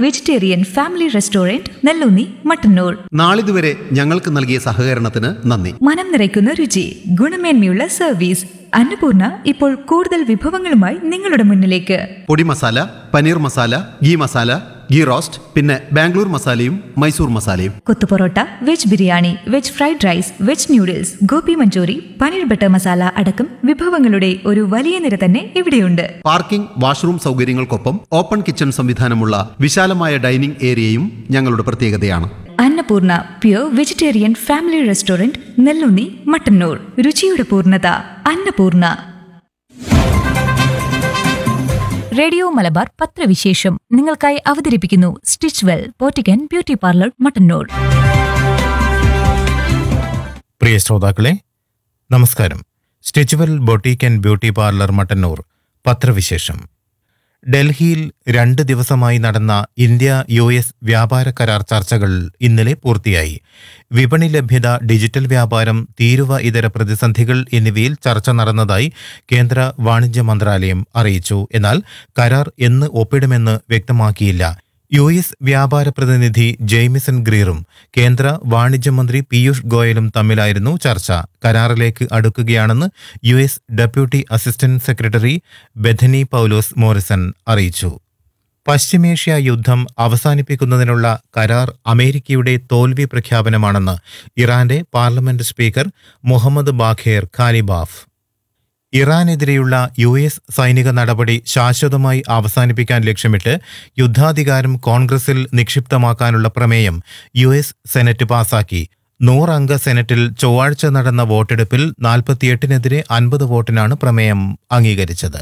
vegetarian family restaurant Nellunni Mattannur നാളിതുവരെ ഞങ്ങൾക്ക് നൽകിയ സഹകരണത്തിന് നന്ദി മനം നിറയ്ക്കുന്ന രുചി ഗുണമേന്മയുള്ള സർവീസ് അന്നപൂർണ ഇപ്പോൾ കൂടുതൽ വിഭവങ്ങളുമായി നിങ്ങളുടെ മുന്നിലേക്ക് പൊടി മസാല പനീർ മസാല ഗീ മസാല ഗീ റോസ്റ്റ് പിന്നെ ബാംഗ്ലൂർ മസാലയും മൈസൂർ മസാലയും kothu parotta veg biryani veg fried rice veg noodles gobi Manchurian paneer butter masala അടക്കം വിഭവങ്ങളുടെ ഒരു വലിയ നിര തന്നെ ഇവിടെയുണ്ട് പാർക്കിംഗ് വാഷ്റൂം സൗകര്യങ്ങൾക്കൊപ്പം ഓപ്പൺ കിച്ചൺ സംവിധാനമുള്ള വിശാലമായ ഡൈനിംഗ് ഏരിയയും ഞങ്ങളുടെ പ്രത്യേകതയാണ് Annapoorna pure vegetarian family restaurant Nellunni Mattannur രുചിയുടെ പൂർണ്ണത അന്നപൂർണ റേഡിയോ മലബാർ പത്രവിശേഷം നിങ്ങൾക്കായി അവതരിപ്പിക്കുന്നു സ്റ്റിച്ച് വെൽ പോറ്റിക്കൻ ബ്യൂട്ടി പാർലർ മട്ടന്നൂർ പ്രിയ ശ്രോതാക്കളെ നമസ്കാരം stitch well boutique and beauty parlour Mattannur പത്രവിശേഷം ഡൽഹിയിൽ രണ്ട് ദിവസമായി നടന്ന ഇന്ത്യ യു എസ് വ്യാപാര കരാർ ചർച്ചകൾ ഇന്നലെ പൂർത്തിയായി വിപണി ലഭ്യത ഡിജിറ്റൽ വ്യാപാരം തീരുവ ഇതര പ്രതിസന്ധികൾ എന്നിവയിൽ ചർച്ച നടന്നതായി കേന്ദ്ര വാണിജ്യ മന്ത്രാലയം അറിയിച്ചു എന്നാൽ കരാർ എന്ന് ഒപ്പിടുമെന്ന് വ്യക്തമാക്കിയില്ല യു എസ് വ്യാപാര പ്രതിനിധി ജെയ്മിസൺ ഗ്രീറും കേന്ദ്ര വാണിജ്യമന്ത്രി പീയൂഷ് ഗോയലും തമ്മിലായിരുന്നു ചർച്ച കരാറിലേക്ക് അടുക്കുകയാണെന്ന് U S deputy assistant secretary Bethany Poulos Morrison അറിയിച്ചു പശ്ചിമേഷ്യ യുദ്ധം അവസാനിപ്പിക്കുന്നതിനുള്ള കരാർ അമേരിക്കയുടെ തോൽവി പ്രഖ്യാപനമാണെന്ന് ഇറാന്റെ parliament speaker Mohammad Baqer Ghalibaf ഇറാനെതിരെയുള്ള യു എസ് സൈനിക നടപടി ശാശ്വതമായി അവസാനിപ്പിക്കാൻ ലക്ഷ്യമിട്ട് യുദ്ധാധികാരം കോൺഗ്രസിൽ നിക്ഷിപ്തമാക്കാനുള്ള പ്രമേയം യു എസ് സെനറ്റ് പാസാക്കി നൂറംഗ സെനറ്റിൽ ചൊവ്വാഴ്ച നടന്ന വോട്ടെടുപ്പിൽ നാൽപ്പത്തിയെട്ടിനെതിരെ അൻപത് വോട്ടിനാണ് പ്രമേയം അംഗീകരിച്ചത്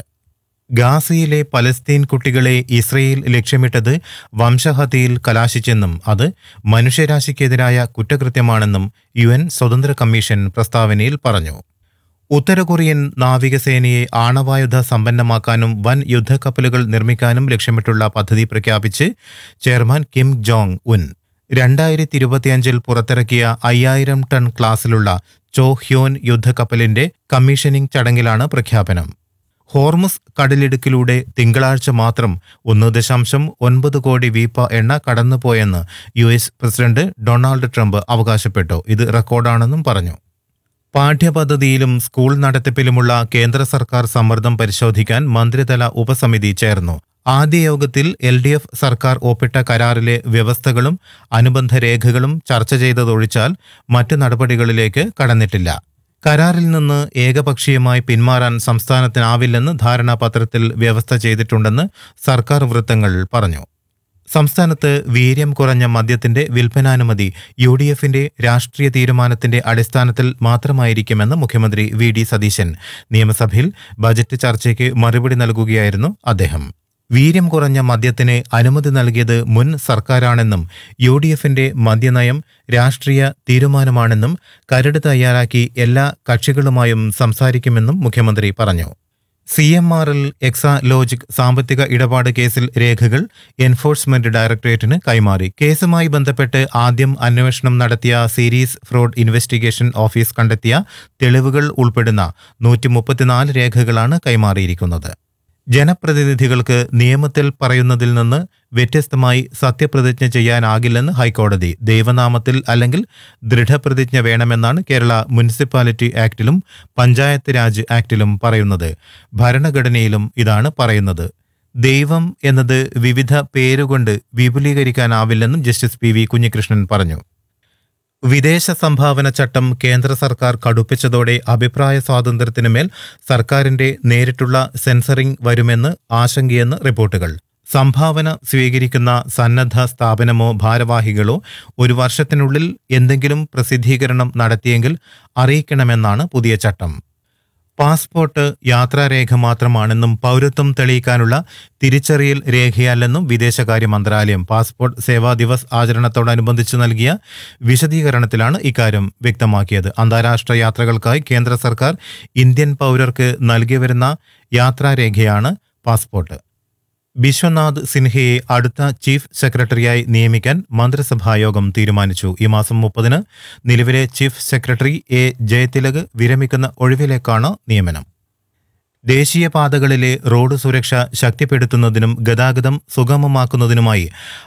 ഗാസയിലെ പലസ്തീൻ കുട്ടികളെ ഇസ്രയേൽ ലക്ഷ്യമിട്ടത് വംശഹത്യയിൽ കലാശിച്ചെന്നും അത് മനുഷ്യരാശിക്കെതിരായ കുറ്റകൃത്യമാണെന്നും യു എൻ സ്വതന്ത്ര കമ്മീഷൻ പ്രസ്താവനയിൽ പറഞ്ഞു ഉത്തര കൊറിയൻ നാവികസേനയെ ആണവായുധ സമ്പന്നമാക്കാനും വൻ യുദ്ധക്കപ്പലുകൾ നിർമ്മിക്കാനും ലക്ഷ്യമിട്ടുള്ള പദ്ധതി പ്രഖ്യാപിച്ച് ചെയർമാൻ കിം ജോങ് ഉൻ രണ്ടായിരത്തി ഇരുപത്തിയഞ്ചിൽ പുറത്തിറക്കിയ അയ്യായിരം ടൺ ക്ലാസ്സിലുള്ള ചോ ഹ്യോൻ യുദ്ധക്കപ്പലിന്റെ കമ്മീഷനിംഗ് ചടങ്ങിലാണ് പ്രഖ്യാപനം ഹോർമുസ് കടലിടുക്കിലൂടെ തിങ്കളാഴ്ച മാത്രം ഒന്ന് ദശാംശം ഒൻപത് കോടി വീപ്പ എണ്ണ കടന്നുപോയെന്ന് U S president Donald Trump അവകാശപ്പെട്ടു ഇത് റെക്കോർഡാണെന്നും പറഞ്ഞു പാഠ്യപദ്ധതിയിലും സ്കൂൾ നടത്തിപ്പിലുമുള്ള കേന്ദ്ര സർക്കാർ സമ്മർദ്ദം പരിശോധിക്കാൻ മന്ത്രിതല ഉപസമിതി ചേർന്നു ആദ്യ യോഗത്തിൽ എൽ ഡി എഫ് സർക്കാർ ഒപ്പിട്ട കരാറിലെ വ്യവസ്ഥകളും അനുബന്ധ രേഖകളും ചർച്ച ചെയ്തതൊഴിച്ചാൽ മറ്റ് നടപടികളിലേക്ക് കടന്നിട്ടില്ല കരാറിൽ നിന്ന് ഏകപക്ഷീയമായി പിന്മാറാൻ സംസ്ഥാനത്തിനാവില്ലെന്ന് ധാരണാപത്രത്തിൽ വ്യവസ്ഥ ചെയ്തിട്ടുണ്ടെന്ന് സർക്കാർ വൃത്തങ്ങൾ പറഞ്ഞു സംസ്ഥാനത്ത് വീര്യം കുറഞ്ഞ മദ്യത്തിന്റെ വിൽപ്പനാനുമതി യു ഡി എഫിന്റെ രാഷ്ട്രീയ തീരുമാനത്തിന്റെ അടിസ്ഥാനത്തിൽ മാത്രമായിരിക്കുമെന്ന് മുഖ്യമന്ത്രി വി ഡി സതീശൻ നിയമസഭയിൽ ബജറ്റ് ചർച്ചയ്ക്ക് മറുപടി നൽകുകയായിരുന്നു അദ്ദേഹം വീര്യം കുറഞ്ഞ മദ്യത്തിന് അനുമതി നൽകിയത് മുൻ സർക്കാരാണെന്നും യു ഡി എഫിന്റെ മദ്യനയം രാഷ്ട്രീയ തീരുമാനമാണെന്നും കരട് തയ്യാറാക്കി എല്ലാ കക്ഷികളുമായും സംസാരിക്കുമെന്നും മുഖ്യമന്ത്രി പറഞ്ഞു സി എം ആറിൽ എക്സാ ലോജിക് സാമ്പത്തിക ഇടപാട് കേസിൽ രേഖകൾ എൻഫോഴ്സ്മെന്റ് ഡയറക്ടറേറ്റിന് കൈമാറി കേസുമായി ബന്ധപ്പെട്ട് ആദ്യം അന്വേഷണം നടത്തിയ സീരീസ് ഫ്രോഡ് ഇൻവെസ്റ്റിഗേഷൻ ഓഫീസ് കണ്ടെത്തിയ തെളിവുകൾ ഉൾപ്പെടുന്ന നൂറ്റി മുപ്പത്തിനാല് രേഖകളാണ് കൈമാറിയിരിക്കുന്നത് ജനപ്രതിനിധികൾക്ക് നിയമത്തിൽ പറയുന്നതിൽ നിന്ന് വ്യത്യസ്തമായി സത്യപ്രതിജ്ഞ ചെയ്യാനാകില്ലെന്ന് ഹൈക്കോടതി ദൈവനാമത്തിൽ അല്ലെങ്കിൽ ദൃഢപ്രതിജ്ഞ വേണമെന്നാണ് കേരള മുനിസിപ്പാലിറ്റി ആക്ടിലും പഞ്ചായത്ത് രാജ് ആക്ടിലും പറയുന്നത് ഭരണഘടനയിലും ഇതാണ് പറയുന്നത് ദൈവം എന്നത് വിവിധ പേരുകൊണ്ട് വിപുലീകരിക്കാനാവില്ലെന്നും ജസ്റ്റിസ് പി വി കുഞ്ഞികൃഷ്ണൻ പറഞ്ഞു വിദേശ സംഭാവന ചട്ടം കേന്ദ്ര സർക്കാർ കടുപ്പിച്ചതോടെ അഭിപ്രായ സ്വാതന്ത്ര്യത്തിനുമേൽ സർക്കാരിന്റെ നേരിട്ടുള്ള സെൻസറിംഗ് വരുമെന്ന് ആശങ്കയെന്ന് റിപ്പോർട്ടുകൾ സംഭാവന സ്വീകരിക്കുന്ന സന്നദ്ധ സ്ഥാപനമോ ഭാരവാഹികളോ ഒരു വർഷത്തിനുള്ളിൽ എന്തെങ്കിലും പ്രസിദ്ധീകരണം നടത്തിയെങ്കിൽ അറിയിക്കണമെന്നാണ് പുതിയ ചട്ടം പാസ്പോർട്ട് യാത്രാരേഖ മാത്രമാണെന്നും പൗരത്വം തെളിയിക്കാനുള്ള തിരിച്ചറിയൽ രേഖയല്ലെന്നും വിദേശകാര്യ മന്ത്രാലയം പാസ്പോർട്ട് സേവാ ദിവസ് ആചരണത്തോടനുബന്ധിച്ച് നൽകിയ വിശദീകരണത്തിലാണ് ഇക്കാര്യം വ്യക്തമാക്കിയത് അന്താരാഷ്ട്ര യാത്രകൾക്കായി കേന്ദ്ര സർക്കാർ ഇന്ത്യൻ പൗരർക്ക് നൽകി വരുന്ന യാത്രാരേഖയാണ് പാസ്പോർട്ട് ബിശ്വനാഥ് സിൻഹയെ അടുത്ത ചീഫ് സെക്രട്ടറിയായി നിയമിക്കാൻ മന്ത്രിസഭായോഗം തീരുമാനിച്ചു ഈ മാസം മുപ്പതിന് നിലവിലെ ചീഫ് സെക്രട്ടറി എ ജയതിലക് വിരമിക്കുന്ന ഒഴിവിലേക്കാണ് നിയമനം ദേശീയപാതകളിലെ റോഡ് സുരക്ഷ ശക്തിപ്പെടുത്തുന്നതിനും ഗതാഗതം സുഗമമാക്കുന്നതിനുമായി